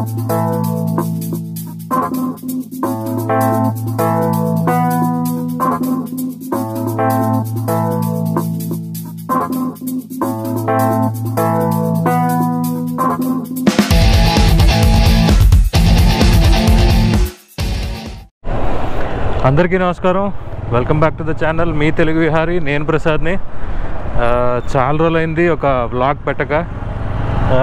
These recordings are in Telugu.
అందరికీ నమస్కారం welcome back to the channel మీ తెలుగు విహారీ నేను ప్రసాద్ని ఆ, చాలా రోజులైంది ఒక వ్లాగ్ పెట్టక ఆ,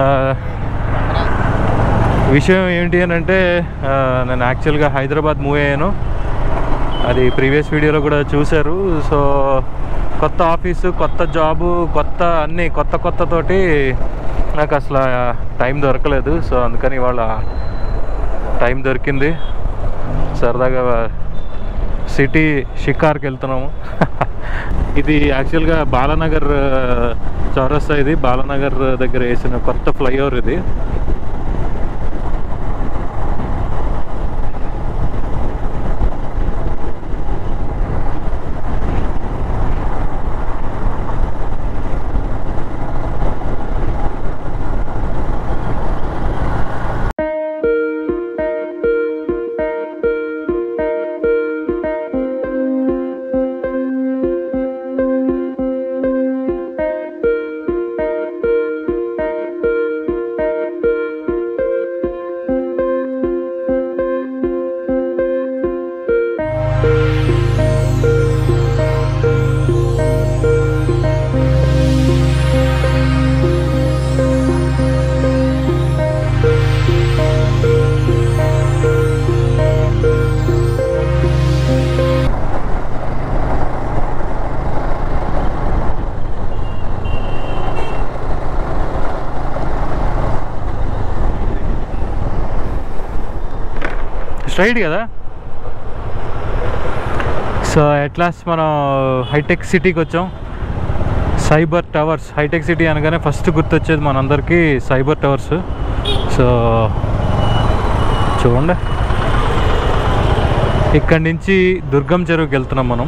విషయం ఏంటి అని అంటే ఆ, నేను యాక్చువల్గా హైదరాబాద్ మూవ్ అయ్యాను అది ప్రీవియస్ వీడియోలో కూడా చూశారు సో కొత్త ఆఫీసు కొత్త జాబు కొత్త అన్నీ కొత్త కొత్త తోటి నాకు అసలు టైం దొరకలేదు సో అందుకని ఇవాళ టైం దొరికింది సరదాగా సిటీ షికార్కి వెళ్తున్నాము ఇది యాక్చువల్గా బాలానగర్ ఆ, చౌరస్తా ఇది బాలానగర్ దగ్గర వేసిన కొత్త ఫ్లైఓవర్ ఇది స్ట్రైట్ కదా సో ఎట్లాస్ మనం హైటెక్ సిటీకి వచ్చాం సైబర్ టవర్స్ హైటెక్ సిటీ అనగానే ఫస్ట్ గుర్తొచ్చేది మనందరికీ సైబర్ టవర్స్ సో చూడండి ఇక్కడి నుంచి దుర్గం చెరువుకి వెళ్తున్నాం మనం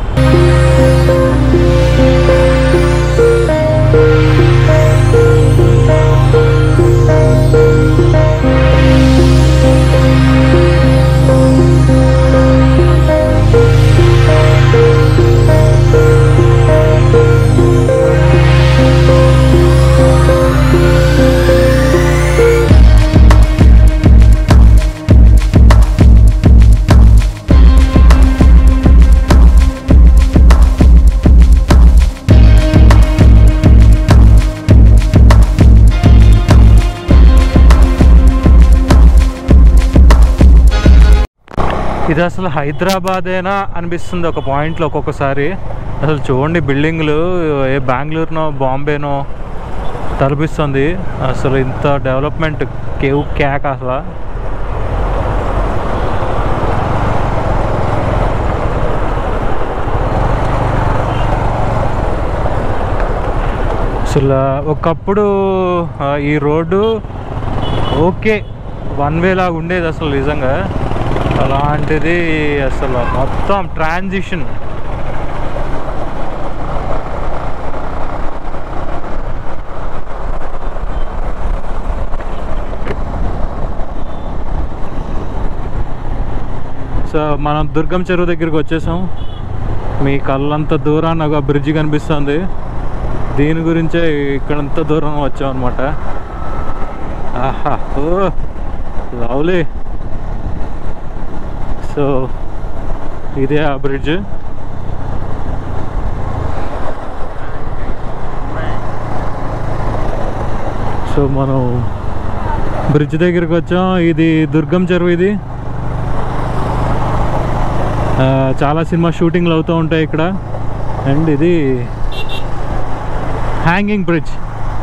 ఇది అసలు హైదరాబాదేనా అనిపిస్తుంది ఒక పాయింట్లో ఒక్కొక్కసారి అసలు చూడండి బిల్డింగ్లు ఏ బెంగళూరునో బాంబేనో తలపిస్తుంది అసలు ఇంత డెవలప్మెంట్ కేవ్ క్యాక్ అసలు అసలు ఒకప్పుడు ఆ, ఈ రోడ్డు ఓకే వన్ వే లాగా ఉండేది అసలు నిజంగా అలాంటిది అసలు మొత్తం ట్రాన్సిషన్ సో మనం దుర్గం చెరువు దగ్గరికి వచ్చేసాం మీ కళ్ళంత దూరాన్ని ఒక బ్రిడ్జి కనిపిస్తుంది దీని గురించే ఇక్కడంత దూరం వచ్చాం అనమాట ఆహా ఓ లవ్లీ సో ఇదే ఆ బ్రిడ్జ్ సో మనం బ్రిడ్జ్ దగ్గరికి వచ్చాం ఇది దుర్గం చెరువు ఇది ఆ, చాలా సినిమా షూటింగ్లు అవుతూ ఉంటాయి ఇక్కడ అండ్ ఇది హ్యాంగింగ్ బ్రిడ్జ్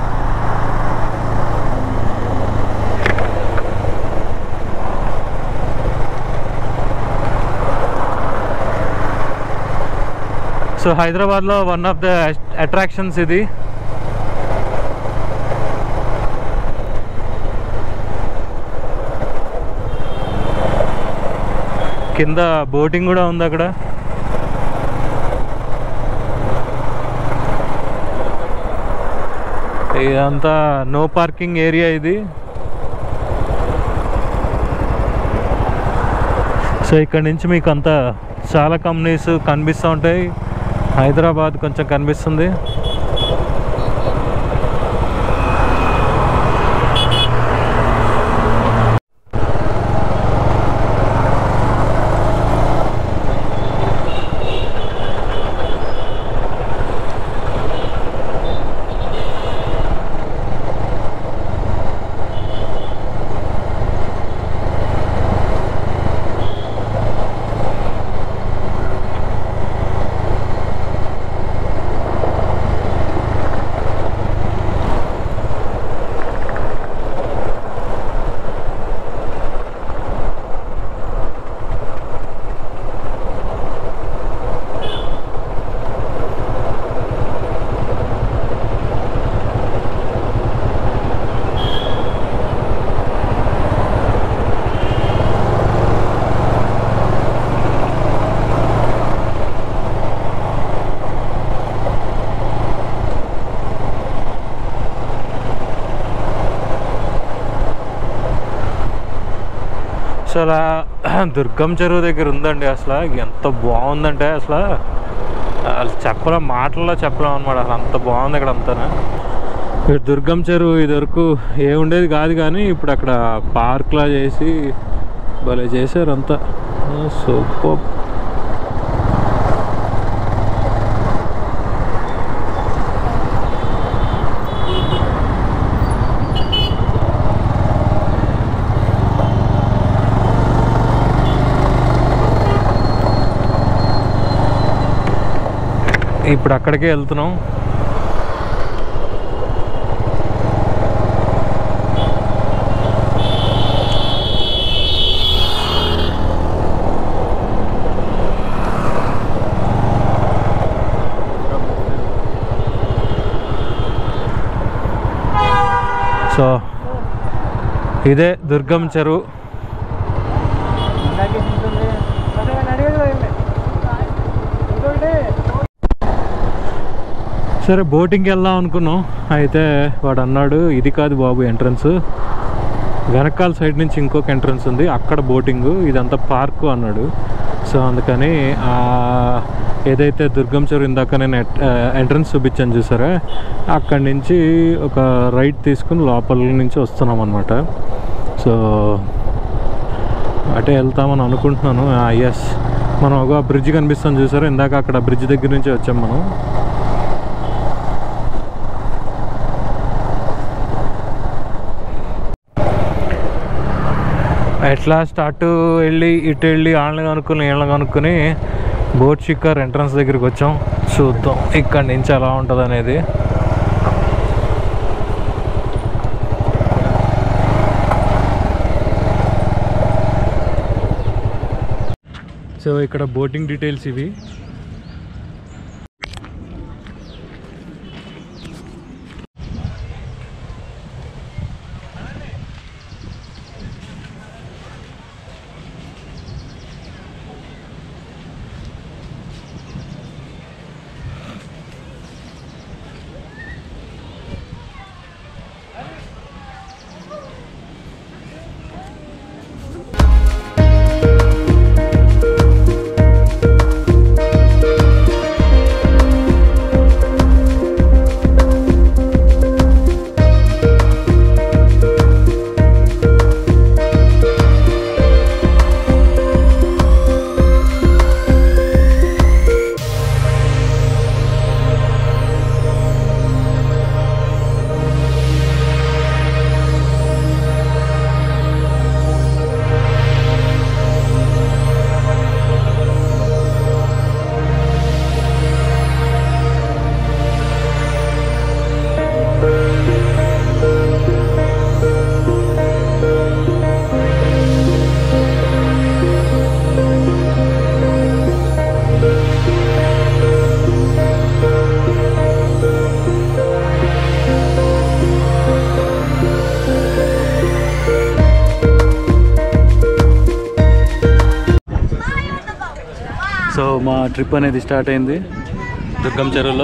సో హైదరాబాద్లో వన్ ఆఫ్ ద అట్రాక్షన్స్ ఇది కింద బోటింగ్ కూడా ఉంది అక్కడ ఇదంతా నో పార్కింగ్ ఏరియా ఇది సో ఇక్కడ నుంచి మీకు అంతా చాలా కంపెనీస్ కనిపిస్తూ ఉంటాయి హైదరాబాద్ కొంచెం కనిపిస్తుంది సో అలా దుర్గం చెరువు దగ్గర ఉందండి అసలు ఎంత బాగుందంటే అసలు అసలు చెప్పలేం మాటల్లో చెప్పలేం అనమాట అసలు అంత బాగుంది ఇక్కడ అంతా ఇక్కడ దుర్గం చెరువు ఇది వరకు ఏ ఉండేది కాదు కానీ ఇప్పుడు అక్కడ పార్క్లా చేసి భలే చేశారు అంతా సూపర్ ఇప్పుడు అక్కడికే వెళ్తున్నాం సో ఇదే దుర్గం చెరువు సరే బోటింగ్కి వెళ్దాం అనుకున్నాం అయితే వాడు అన్నాడు ఇది కాదు బాబు ఎంట్రన్స్ వెనకాల సైడ్ నుంచి ఇంకొక ఎంట్రన్స్ ఉంది అక్కడ బోటింగ్ ఇదంతా పార్కు అన్నాడు సో అందుకని ఆ ఏదైతే దుర్గం చెరువు ఇందాక నేను ఎంట్రన్స్ చూపించాను చూసారా అక్కడి నుంచి ఒక రైట్ తీసుకుని లోపల నుంచి వస్తున్నాం అనమాట సో అటే వెళ్తామని అనుకుంటున్నాను ఎస్ మనం ఒక బ్రిడ్జ్ కనిపిస్తాం చూసారా ఇందాక అక్కడ బ్రిడ్జ్ దగ్గర నుంచి వచ్చాం మనం ఎట్లా స్టార్ట్ వెళ్ళి ఇటు వెళ్ళి వాళ్ళని కనుక్కొని వీళ్ళని కనుక్కొని బోట్ షిక్కర్ ఎంట్రన్స్ దగ్గరికి వచ్చాం చూద్దాం ఇక్కడి నుంచి ఎలా ఉంటుంది అనేది సో ఇక్కడ బోటింగ్ డీటెయిల్స్ ఇవి సో మా ట్రిప్ అనేది స్టార్ట్ అయింది దుర్గం చెరువులో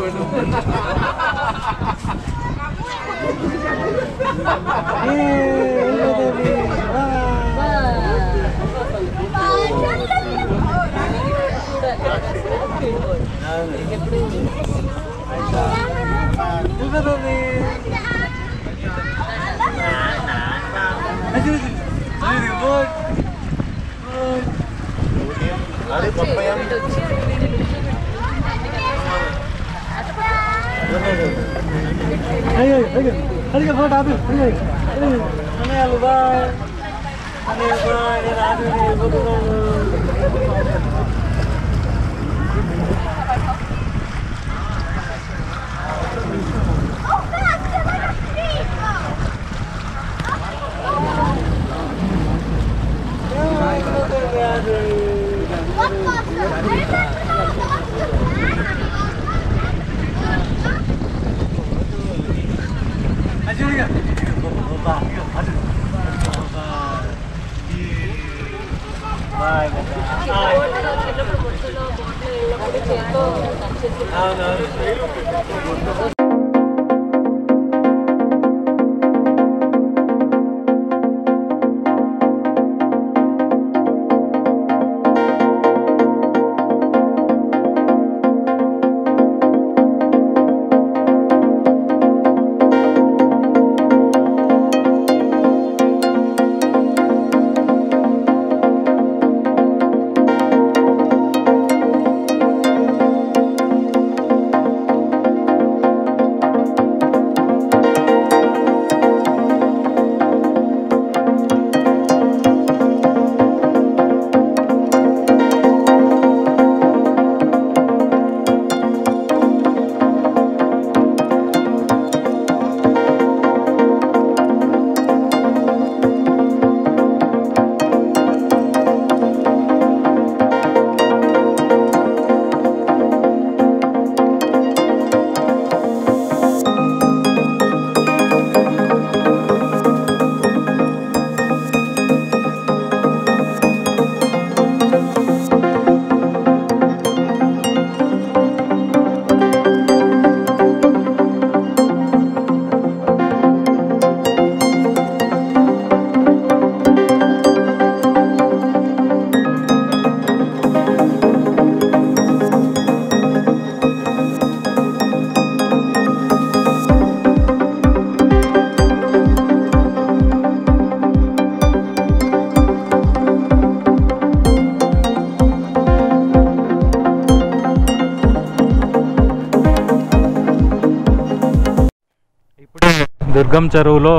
ఇప్పుడు దుర్గం చెరువులో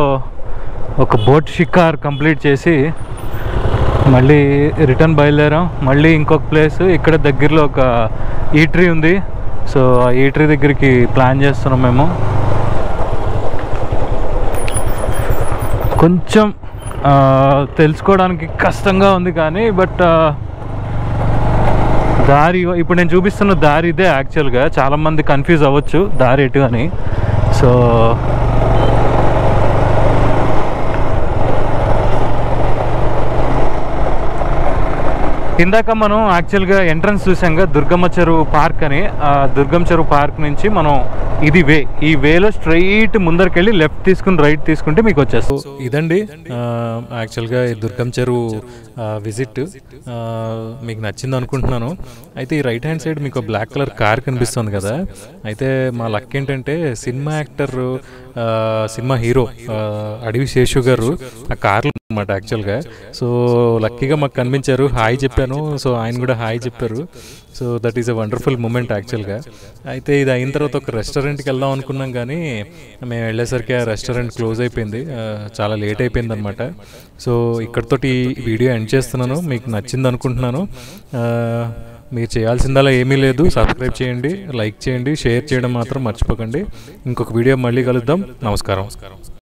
ఒక బోట్ షికార్ కంప్లీట్ చేసి మళ్ళీ రిటర్న్ బయలుదేరాం మళ్ళీ ఇంకొక ప్లేస్ ఇక్కడ దగ్గరలో ఒక ఈట్రీ ఉంది సో ఆ ఈట్రీ దగ్గరికి ప్లాన్ చేస్తున్నాం మేము కొంచెం ఆ, తెలుసుకోవడానికి కష్టంగా ఉంది కానీ బట్ దారి ఇప్పుడు నేను చూపిస్తున్న దారి ఇదే యాక్చువల్గా చాలామంది కన్ఫ్యూజ్ అవ్వచ్చు దారి ఎటు అని సో ఇందాక మనం యాక్చువల్గా ఎంట్రన్స్ చూసాంగా దుర్గమ్మ చెరువు పార్క్ అని ఆ దుర్గం చెరువు పార్క్ నుంచి మనం ఇది వే ఈ వేలో స్ట్రైట్ ముందరికెళ్ళి లెఫ్ట్ తీసుకుని రైట్ తీసుకుంటే మీకు వచ్చేస్తుంది సో ఇదండి యాక్చువల్గా ఈ దుర్గం చెరువు విజిట్ మీకు నచ్చింది అనుకుంటున్నాను అయితే ఈ రైట్ హ్యాండ్ సైడ్ మీకు బ్లాక్ కలర్ కార్ కనిపిస్తుంది కదా అయితే మా లక్ ఏంటంటే సినిమా యాక్టర్ సినిమా హీరో అడవి శేషు గారు ఆ కార్లో అనమాట యాక్చువల్గా సో లక్కీగా మాకు కనిపించారు హాయ్ చెప్పాను సో ఆయన కూడా హాయ్ చెప్పారు so that is a wonderful moment యాక్చువల్గా అయితే ఇది అయిన తర్వాత ఒక రెస్టారెంట్కి వెళ్దాం అనుకున్నాం కానీ మేము వెళ్ళేసరికి ఆ రెస్టారెంట్ క్లోజ్ అయిపోయింది ఆ, చాలా లేట్ అయిపోయింది అనమాట సో ఇక్కడతోటి వీడియో ఎండ్ చేస్తున్నాను మీకు నచ్చింది అనుకుంటున్నాను ఆ, మీరు చేయాల్సిందలా ఏమీ లేదు సబ్స్క్రైబ్ చేయండి లైక్ చేయండి షేర్ చేయడం మాత్రం మర్చిపోకండి ఇంకొక వీడియో మళ్ళీ కలుద్దాం నమస్కారం